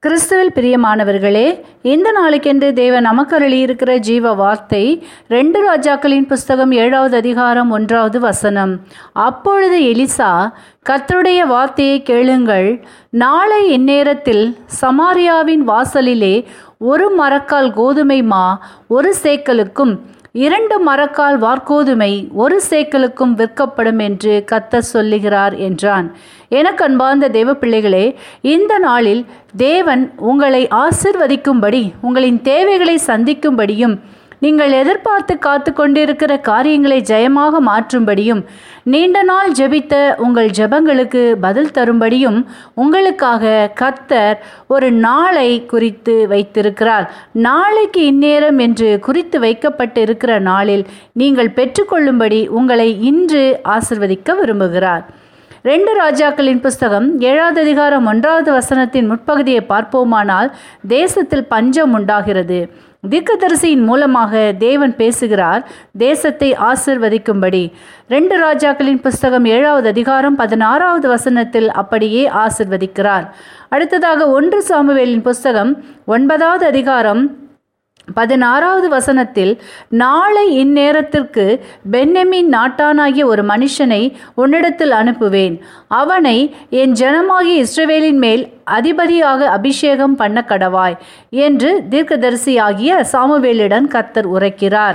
கிறிஸ்துவில் பிரியமானவர்களே இந்த நாளுக்கென்று தேவன் நமக்கு அருளியிருக்கிற ஜீவ வார்த்தை ரெண்டு ராஜாக்களின் புஸ்தகம் ஏழாவது அதிகாரம் ஒன்றாவது வசனம் அப்பொழுது எலிசா கர்த்தருடைய வார்த்தையை கேளுங்கள் நாளை இந்நேரத்தில் சமாரியாவின் வாசலிலே ஒரு மரக்கால் கோதுமை மா ஒரு சேக்கலுக்கும் இரண்டு மரக்கால் வார்கோதுமை ஒரு சேக்கலுக்கும் விற்கப்படும் என்று கத்தர் சொல்லுகிறார் என்றான் எனக்கு அன்பார்ந்த தேவ பிள்ளைகளே இந்த நாளில் தேவன் உங்களை ஆசிர்வதிக்கும்படி உங்களின் தேவைகளை சந்திக்கும்படியும் நீங்கள் எதிர்பார்த்து காத்து கொண்டிருக்கிற காரியங்களை ஜெயமாக மாற்றும்படியும் நீண்ட நாள் ஜெபித்த உங்கள் ஜெபங்களுக்கு பதில் தரும்படியும் உங்களுக்காக கர்த்தர் ஒரு நாளை குறித்து வைத்திருக்கிறார் நாளைக்கு இந்நேரம் என்று குறித்து வைக்கப்பட்டு இருக்கிற நாளில் நீங்கள் பெற்றுக்கொள்ளும்படி உங்களை இன்று ஆசிர்வதிக்க விரும்புகிறார் ரெண்டு ராஜாக்களின் புஸ்தகம் ஏழாவது அதிகாரம் ஒன்றாவது வசனத்தின் முற்பகுதியை பார்ப்போமானால் தேசத்தில் பஞ்சம் உண்டாகிறது தீர்க்கதரிசியின் மூலமாக தேவன் பேசுகிறார் தேசத்தை ஆசிர்வதிக்கும்படி ரெண்டு ராஜாக்களின் புஸ்தகம் ஏழாவது அதிகாரம் பதினாறாவது வசனத்தில் அப்படியே ஆசிர்வதிக்கிறார் அடுத்ததாக ஒன்று சாமுவேலின் புஸ்தகம் ஒன்பதாவது அதிகாரம் பதினாறாவது வசனத்தில் நாளை இந்நேரத்திற்கு பென்னெமின் நாட்டானாகிய ஒரு மனுஷனை உன்னிடத்தில் அனுப்புவேன் அவனை என் ஜனமாகிய இஸ்ரவேலின் மேல் அதிபதியாக அபிஷேகம் பண்ண கடவாய் என்று தீர்க்கதரிசியாகிய சாமுவேலிடம் கர்த்தர் உரைக்கிறார்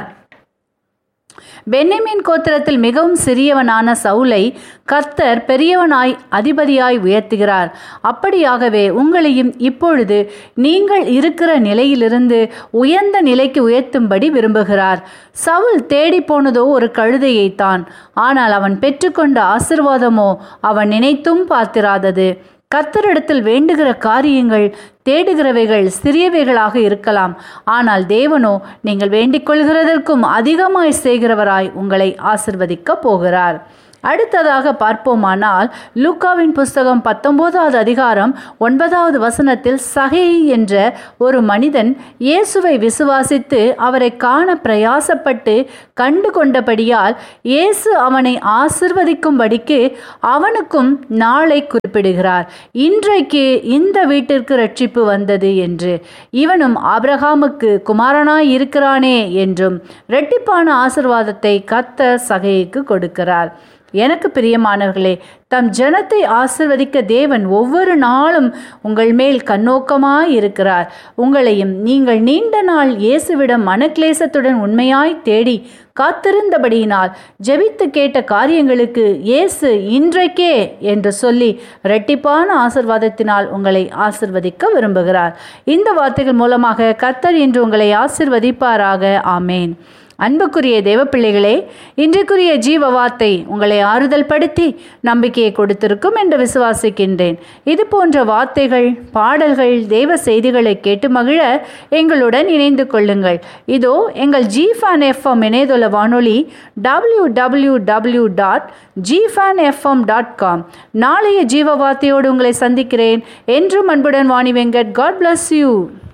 பென்னமின் கோத்திரத்தில் மிகவும் சிறியவனான சவுலை கர்த்தர் பெரியவனாய் அதிபதியாய் உயர்த்துகிறார் அப்படியாகவே உங்களையும் இப்பொழுது நீங்கள் இருக்கிற நிலையிலிருந்து உயர்ந்த நிலைக்கு உயர்த்தும்படி விரும்புகிறார் சவுல் தேடி போனதோ ஒரு கழுதையைத்தான் ஆனால் அவன் பெற்றுக்கொண்ட ஆசிர்வாதமோ அவன் நினைத்தும் பார்த்திராதது கர்த்தரிடத்தில் வேண்டுகிற காரியங்கள் தேடுகிறவைகள் சிறியவைகளாக இருக்கலாம் ஆனால் தேவனோ நீங்கள் வேண்டிக் கொள்கிறதற்கும் அதிகமாய் செய்கிறவராய் உங்களை ஆசிர்வதிக்க போகிறார் அடுத்ததாக பார்ப்போமானால் லூக்காவின் புஸ்தகம் பத்தொன்பதாவது அதிகாரம் ஒன்பதாவது வசனத்தில் சகை என்ற ஒரு மனிதன் இயேசுவை விசுவாசித்து அவரை காண பிரயாசப்பட்டு கண்டு கொண்டபடியால் இயேசு அவனை ஆசிர்வதிக்கும்படிக்கு அவனுக்கும் நாளை குறிப்பிடுகிறார் இன்றைக்கு இந்த வீட்டிற்கு ரட்சிப்பு வந்தது என்று இவனும் ஆபிரகாமுக்கு குமாரனாய் இருக்கிறானே என்றும் இரட்டிப்பான ஆசிர்வாதத்தை கத்த சகைக்கு கொடுக்கிறார் எனக்கு பிரியமானவர்களே தம் ஜனத்தை ஆசிர்வதிக்க தேவன் ஒவ்வொரு நாளும் உங்கள் மேல் கண்ணோக்கமாய் இருக்கிறார் உங்களையும் நீங்கள் நீண்ட நாள் இயேசுவிடம் மனக்லேசத்துடன் உண்மையாய் தேடி காத்திருந்தபடியினால் ஜெபித்து கேட்ட காரியங்களுக்கு இயேசு இன்றைக்கே என்று சொல்லி இரட்டிப்பான ஆசிர்வாதத்தினால் உங்களை ஆசிர்வதிக்க விரும்புகிறார் இந்த வார்த்தைகள் மூலமாக கர்த்தர் இன்று உங்களை ஆசிர்வதிப்பாராக ஆமேன் அன்புக்குரிய தேவ பிள்ளைகளே இன்றைக்குரிய ஜீவ வார்த்தை உங்களை ஆறுதல் படுத்தி நம்பிக்கையை கொடுத்திருக்கும் என்று விசுவாசிக்கின்றேன் இது போன்ற வார்த்தைகள் பாடல்கள் தேவ செய்திகளை கேட்டு மகிழ எங்களுடன் இணைந்து கொள்ளுங்கள் இதோ எங்கள் ஜிஃபான் எஃப்எம் இணையதள வானொலி W W W dot Jifan FM dot com நாளைய ஜீவ வார்த்தையோடு உங்களை சந்திக்கிறேன் என்றும் அன்புடன் Vani Venkat God bless you